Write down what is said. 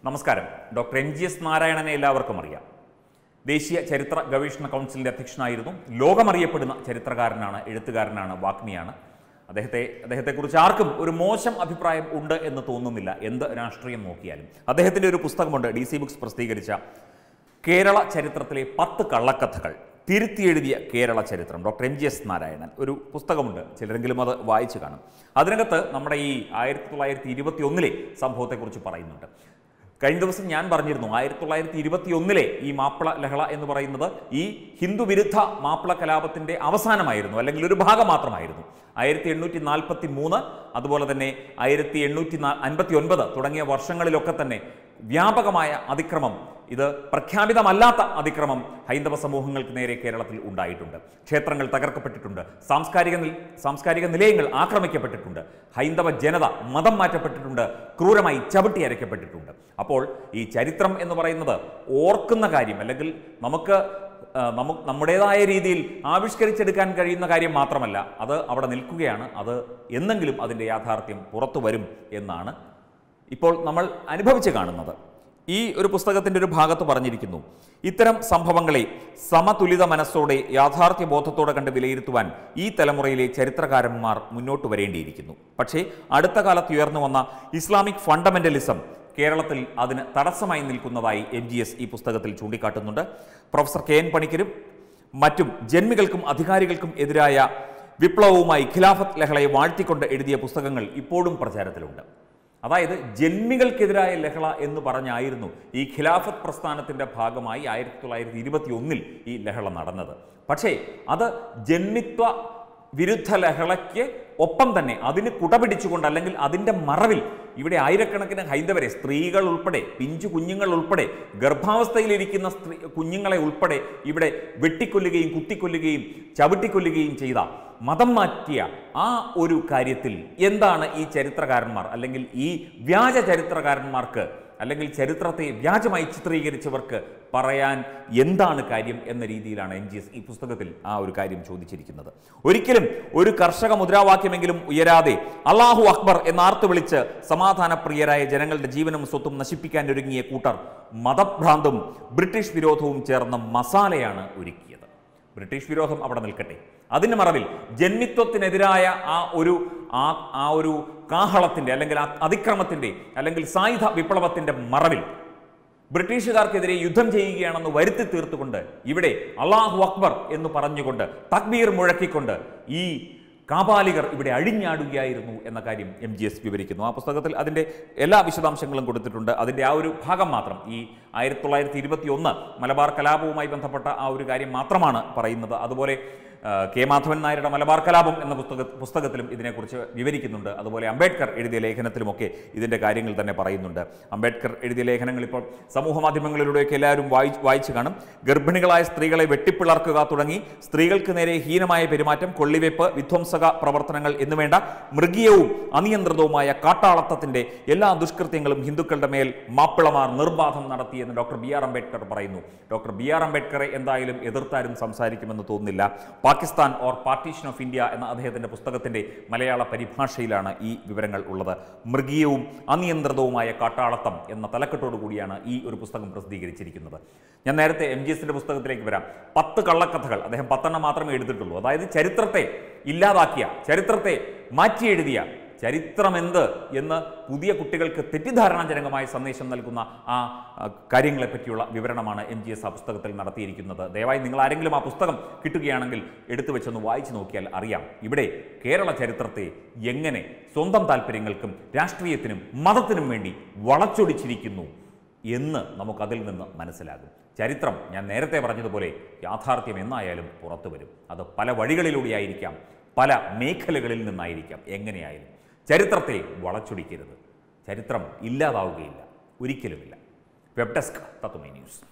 നമസ്കാരം doctor M G S നാരായണനെ എല്ലാവർക്കും അറിയാം ദേശീയ ചരിത്ര ഗവേഷണ കൗൺസിലിന്റെ അധ്യക്ഷനായിരുന്നു ലോകമറിയപ്പെടുന്ന ചരിത്രകാരനാണ് എഴുത്തുകാരനാണ് വാഗ്മിയാണ് അദ്ദേഹത്തെ അദ്ദേഹത്തെക്കുറിച്ച് ആർക്കും ഒരു മോശം അഭിപ്രായം ഉണ്ട് എന്ന് തോന്നുന്നില്ല എന്ത് രാഷ്ട്രീയം നോക്കിയാലും അദ്ദേഹത്തിൻ്റെ ഒരു പുസ്തകമുണ്ട് ഡി സി ബുക്സ് പ്രസിദ്ധീകരിച്ച കേരള ചരിത്രത്തിലെ പത്ത് കള്ളക്കഥകൾ തിരുത്തി എഴുതിയ കേരള ചരിത്രം doctor M G S Narayanan ഒരു പുസ്തകമുണ്ട് ചിലരെങ്കിലും അത് വായിച്ചു കാണും അതിനകത്ത് നമ്മുടെ ഈ ആയിരത്തി തൊള്ളായിരത്തി ഇരുപത്തി ഒന്നിലെ സംഭവത്തെക്കുറിച്ച് പറയുന്നുണ്ട് കഴിഞ്ഞ ദിവസം ഞാൻ പറഞ്ഞിരുന്നു ആയിരത്തി തൊള്ളായിരത്തി ഇരുപത്തി ഒന്നിലെ ഈ മാപ്പിള ലഹള എന്ന് പറയുന്നത് ഈ ഹിന്ദു വിരുദ്ധ മാപ്പിള കലാപത്തിന്റെ അവസാനമായിരുന്നു അല്ലെങ്കിൽ ഒരു ഭാഗം മാത്രമായിരുന്നു ആയിരത്തി എണ്ണൂറ്റി നാൽപ്പത്തി മൂന്ന് അതുപോലെ തന്നെ ആയിരത്തി എണ്ണൂറ്റി അൻപത്തി ഒൻപത് തുടങ്ങിയ വർഷങ്ങളിലൊക്കെ തന്നെ വ്യാപകമായ അതിക്രമം ഇത് പ്രഖ്യാപിതമല്ലാത്ത അതിക്രമം ഹൈന്ദവ സമൂഹങ്ങൾക്ക് നേരെ കേരളത്തിൽ ഉണ്ടായിട്ടുണ്ട് ക്ഷേത്രങ്ങൾ തകർക്കപ്പെട്ടിട്ടുണ്ട് സാംസ്കാരിക നിൽ- സാംസ്കാരിക നിലയങ്ങൾ ആക്രമിക്കപ്പെട്ടിട്ടുണ്ട് ഹൈന്ദവ ജനത മതം മാറ്റപ്പെട്ടിട്ടുണ്ട് ക്രൂരമായി ചവിട്ടി അരയ്ക്കപ്പെട്ടിട്ടുണ്ട് അപ്പോൾ ഈ ചരിത്രം എന്ന് പറയുന്നത് ഓർക്കുന്ന കാര്യം അല്ലെങ്കിൽ നമുക്ക് ആ, നമുക്ക് നമ്മുടേതായ രീതിയിൽ ആവിഷ്കരിച്ചെടുക്കാൻ കഴിയുന്ന കാര്യം മാത്രമല്ല അത് അവിടെ നിൽക്കുകയാണ് അത് എന്നെങ്കിലും അതിൻ്റെ യാഥാർത്ഥ്യം പുറത്തു വരും എന്നാണ് ഇപ്പോൾ നമ്മൾ അനുഭവിച്ച് കാണുന്നത് ഈ ഒരു പുസ്തകത്തിൻ്റെ ഒരു ഭാഗത്ത് പറഞ്ഞിരിക്കുന്നു ഇത്തരം സംഭവങ്ങളെ സമതുലിത മനസ്സോടെ യാഥാർത്ഥ്യ ബോധത്തോടെ കണ്ട് വിലയിരുത്തുവാൻ ഈ തലമുറയിലെ ചരിത്രകാരന്മാർ മുന്നോട്ട് വരേണ്ടിയിരിക്കുന്നു പക്ഷേ അടുത്ത കാലത്ത് ഉയർന്നു വന്ന ഇസ്ലാമിക് ഫണ്ടമെന്റലിസം കേരളത്തിൽ അതിന് തടസ്സമായി നിൽക്കുന്നതായി എം ജി എസ് ഈ പുസ്തകത്തിൽ ചൂണ്ടിക്കാട്ടുന്നുണ്ട് പ്രൊഫസർ കെ എൻ പണിക്കരും മറ്റും ജന്മികൾക്കും അധികാരികൾക്കും എതിരായ വിപ്ലവവുമായി ഖിലാഫത്ത് ലഹളയെ വാഴ്ത്തിക്കൊണ്ട് എഴുതിയ പുസ്തകങ്ങൾ ഇപ്പോഴും പ്രചാരത്തിലുണ്ട് അതായത് ജന്മികൾക്കെതിരായ ലഹള എന്ന് പറഞ്ഞായിരുന്നു ഈ ഖിലാഫത്ത് പ്രസ്ഥാനത്തിന്റെ ഭാഗമായി ആയിരത്തി തൊള്ളായിരത്തി ഇരുപത്തി ഒന്നിൽ ഈ ലഹള നടന്നത് പക്ഷേ അത് ജന്മിത്വ വിരുദ്ധ ലഹളയ്ക്ക് ഒപ്പം തന്നെ അതിന് കുടപിടിച്ചുകൊണ്ട് അല്ലെങ്കിൽ അതിൻ്റെ മറവിൽ ഇവിടെ ആയിരക്കണക്കിന് ഹൈന്ദവരെ സ്ത്രീകൾ ഉൾപ്പെടെ പിഞ്ചു കുഞ്ഞുങ്ങൾ ഉൾപ്പെടെ ഗർഭാവസ്ഥയിലിരിക്കുന്ന സ്ത്രീ കുഞ്ഞുങ്ങളെ ഉൾപ്പെടെ ഇവിടെ വെട്ടിക്കൊല്ലുകയും കുത്തിക്കൊല്ലുകയും ചവിട്ടിക്കൊല്ലുകയും ചെയ്ത മതം മാറ്റിയ ആ ഒരു കാര്യത്തിൽ എന്താണ് ഈ ചരിത്രകാരന്മാർ അല്ലെങ്കിൽ ഈ വ്യാജ ചരിത്രകാരന്മാർക്ക് അല്ലെങ്കിൽ ചരിത്രത്തെ വ്യാജമായി ചിത്രീകരിച്ചവർക്ക് പറയാൻ എന്താണ് കാര്യം എന്ന രീതിയിലാണ് എം ജി എസ് ഈ പുസ്തകത്തിൽ ആ ഒരു കാര്യം ചോദിച്ചിരിക്കുന്നത് ഒരിക്കലും ഒരു കർഷക മുദ്രാവാക്യമെങ്കിലും ഉയരാതെ അള്ളാഹു അക്ബർ എന്നാർത്ത് വിളിച്ച് സമാധാനപ്രിയരായ ജനങ്ങളുടെ ജീവനും സ്വത്തും നശിപ്പിക്കാൻ ഒരുങ്ങിയ കൂട്ടർ മതഭ്രാന്തും ബ്രിട്ടീഷ് വിരോധവും ചേർന്ന മസാലയാണ് ഒരുക്കിയത് ബ്രിട്ടീഷ് വിരോധം അവിടെ നിൽക്കട്ടെ അതിന് മറവിൽ ജന്മിത്വത്തിനെതിരായ ആ ഒരു ആ ആ ഒരു കാഹളത്തിന്റെ അല്ലെങ്കിൽ ആ അതിക്രമത്തിന്റെ അല്ലെങ്കിൽ സായുധ വിപ്ലവത്തിന്റെ മറവിൽ ബ്രിട്ടീഷുകാർക്കെതിരെ യുദ്ധം ചെയ്യുകയാണെന്ന് വരുത്തി തീർത്തുകൊണ്ട് ഇവിടെ അള്ളാഹു അക്ബർ എന്ന് പറഞ്ഞുകൊണ്ട് തക്ബീർ മുഴക്കിക്കൊണ്ട് ഈ കാപാലികർ ഇവിടെ അഴിഞ്ഞാടുകയായിരുന്നു എന്ന കാര്യം എം ജി എസ് വിവരിക്കുന്നു ആ പുസ്തകത്തിൽ അതിൻ്റെ എല്ലാ വിശദാംശങ്ങളും കൊടുത്തിട്ടുണ്ട് അതിൻ്റെ ആ ഒരു ഭാഗം മാത്രം ഈ ആയിരത്തി തൊള്ളായിരത്തി ഇരുപത്തി ഒന്ന് മലബാർ കലാപവുമായി ബന്ധപ്പെട്ട ആ ഒരു കാര്യം മാത്രമാണ് പറയുന്നത് അതുപോലെ ആ, കെ മാധവൻ നായരുടെ മലബാർ കലാപം എന്ന പുസ്തക പുസ്തകത്തിലും ഇതിനെക്കുറിച്ച് വിവരിക്കുന്നുണ്ട് അതുപോലെ അംബേദ്കർ എഴുതിയ ലേഖനത്തിലുമൊക്കെ ഇതിൻ്റെ കാര്യങ്ങൾ തന്നെ പറയുന്നുണ്ട് അംബേദ്കർ എഴുതിയ ലേഖനങ്ങൾ ഇപ്പോൾ സമൂഹ മാധ്യമങ്ങളിലൂടെയൊക്കെ എല്ലാവരും വായിച്ച് വായിച്ചു കാണും ഗർഭിണികളായ സ്ത്രീകളെ വെട്ടിപ്പിളർക്കുക തുടങ്ങി സ്ത്രീകൾക്ക് നേരെ ഹീനമായ പെരുമാറ്റം കൊള്ളിവെപ്പ് വിധ്വംസക പ്രവർത്തനങ്ങൾ എന്നുവേണ്ട മൃഗീയവും അനിയന്ത്രിതവുമായ കാട്ടാളത്തത്തിന്റെ എല്ലാ ദുഷ്കൃത്യങ്ങളും ഹിന്ദുക്കളുടെ മേൽ മാപ്പിളമാർ നിർബാധം നടത്തിയെന്ന് ഡോക്ടർ ബി ആർ അംബേദ്കർ പറയുന്നു ഡോക്ടർ ബി ആർ അംബേദ്കറെ എന്തായാലും എതിർത്താരും സംസാരിക്കുമെന്ന് തോന്നുന്നില്ല Pakistan or partition of India എന്ന അദ്ദേഹത്തിന്റെ പുസ്തകത്തിന്റെ മലയാള പരിഭാഷയിലാണ് ഈ വിവരങ്ങൾ ഉള്ളത് മൃഗീയവും അനിയന്ത്രിതവുമായ കാട്ടാളത്തം എന്ന തലക്കെട്ടോടു കൂടിയാണ് ഈ ഒരു പുസ്തകം പ്രസിദ്ധീകരിച്ചിരിക്കുന്നത് ഞാൻ നേരത്തെ എം ജി എസിന്റെ പുസ്തകത്തിലേക്ക് വരാം പത്ത് കള്ളക്കഥകൾ അദ്ദേഹം പത്തെണ്ണം മാത്രമേ എഴുതിയിട്ടുള്ളൂ അതായത് ചരിത്രത്തെ ഇല്ലാതാക്കിയ ചരിത്രത്തെ മാറ്റി എഴുതിയ ചരിത്രമെന്ത് എന്ന് പുതിയ കുട്ടികൾക്ക് തെറ്റിദ്ധാരണാജനകമായ സന്ദേശം നൽകുന്ന ആ ആ, കാര്യങ്ങളെ പറ്റിയുള്ള വിവരണമാണ് എം ജി എസ് ആ പുസ്തകത്തിൽ നടത്തിയിരിക്കുന്നത് ദയവായി നിങ്ങൾ ആരെങ്കിലും ആ പുസ്തകം കിട്ടുകയാണെങ്കിൽ എടുത്തു വെച്ചൊന്ന് വായിച്ചു നോക്കിയാൽ അറിയാം ഇവിടെ കേരള ചരിത്രത്തെ എങ്ങനെ സ്വന്തം താല്പര്യങ്ങൾക്കും രാഷ്ട്രീയത്തിനും മതത്തിനും വേണ്ടി വളച്ചൊടിച്ചിരിക്കുന്നു എന്ന് നമുക്കതിൽ നിന്ന് മനസ്സിലാകും ചരിത്രം ഞാൻ നേരത്തെ പറഞ്ഞതുപോലെ യാഥാർത്ഥ്യം എന്നായാലും പുറത്തു വരും അത് പല വഴികളിലൂടെയായിരിക്കാം പല മേഖലകളിൽ നിന്നായിരിക്കാം എങ്ങനെയായാലും ചരിത്രത്തെ വളച്ചൊടിക്കരുത് ചരിത്രം ഇല്ലാതാവുകയില്ല ഒരിക്കലുമില്ല വെബ് ഡെസ്ക് തത്വമേ ന്യൂസ്